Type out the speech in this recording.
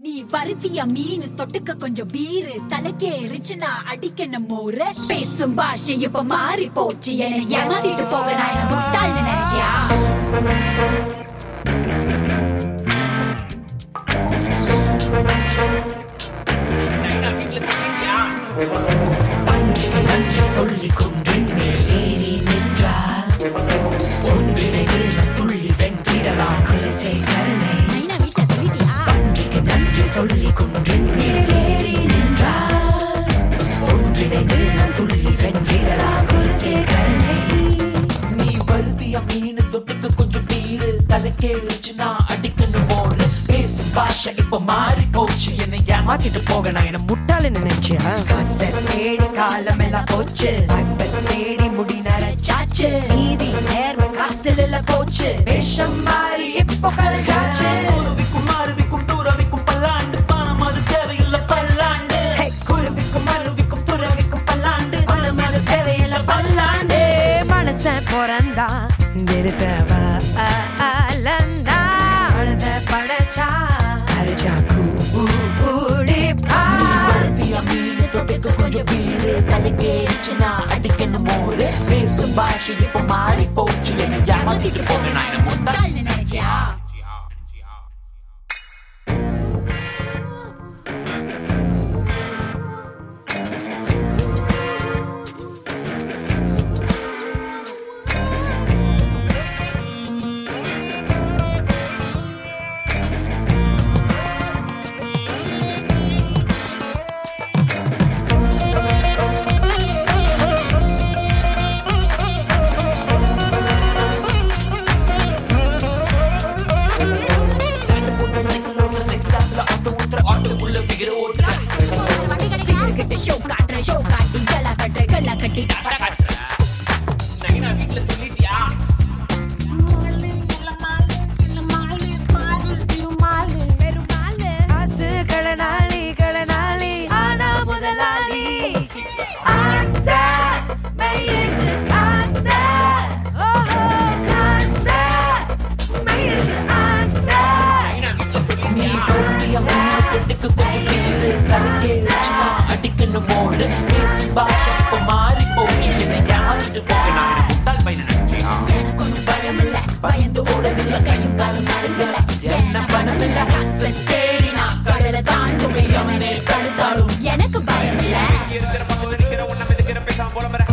நீ வருத்திய மீன் தொட்டுக்க கொஞ்சம் பீரு தலைக்கேறிச்சுனா அடிக்கணும் மோரு பேசும் பாஷை இப்ப மாறி போச்சு என்னை ஏமாத்திட்டு போக நான் என்ன முட்டாள்னு நினைச்சியா சொல்லிக் கொண்டேன் மேல் ஏறி நின்றார் ஒன்றிணைந்து நம் துள்ளி வென்றிடலாம் குலசை கருணை நைனா வீட்டுல சொல்லிட்டியா அன்றைக்கு நன்றி சொல்லிக் கொண்டேன் மேல் ஏறி நின்றார் ஒன்றிணைந்து நம் துள்ளி வென்றிடலாம் குலசை கருணை நீ வருத்திய மீன் தொட்டுக்கு கொஞ்சம் பீரு தலைக்கே வச்சுனா அடிக்கணும் போரு பேசும் பாஷை இப்ப மாறி போச்சு என்னை ஏமாத்திட்டு போக நான் என்ன முட்டாளு நினைச்சியா காசை தேடி காலமெல்லாம் போச்சு வாய்ப்பை தேடி முடி நரைச்சாச்சு நீதி நேர்மை காசில் இல்ல போச்சு வேஷம் மாறி இப்போ கலைஞ்சாச்சு குருவிக்கும் அருவிக்கும் துறவிக்கும் பல்லாண்டு பணம் அது தேவையில்லை பல்லாண்டு ஹே, குருவிக்கும் அருவிக்கும் துறவிக்கும் பல்லாண்டு பணம் அது தேவையில்லை பல்லாண்டு மனசன் பிறந்தா தினசவா அலந்தா அழுத படைச்சா அரைச்சா கூடிப்பா வருத்திய மீன் தொட்டுக்கு கொஞ்சம் பீரு தலைக்கேறிச்சுனா அடிக்கணும் மோரு பேசும் பாஷை இப்போ மாறி போச்சு என்னை ஏமாத்திட்டு போக நான் என்ன முட்டாள் முட்டாள்னு நினைச்சியா கிட்ட ஷோ காட்டுற ஷோ காட்டி கலா கட்டுற கல்லா கட்டி காசு கடனாளி கடனாளி ஆனா முதலாளி ஆசை மயிருக்கு ஆசை ஓஹோ காசை மயிருக்கு ஆசை நீ வருத்திய மீன் தொட்டுக்கு கொஞ்சம் பீரு தலைக்கேறிச்சுனா அடிக்கணும் மோரு பேசும் பாஷை இப்போ மாறி போச்சு என்னை ஏமாத்திட்டு போக நான் என்ன முட்டாள் பையனை நினைச்சியா கொஞ்சம் பயம் இல்ல பயந்து ஓடவில்லை கையும் காலும் நடுங்கல என்ன பணம் இல்ல காசை தேடி நான் கடலை தாண்டுமே அவனே தடுத்தாலும் எனக்கு பயம் இல்ல இருக்கிற பக்கம் இருக்கிற ஒன்ன மிதக்கிற பேசாம போல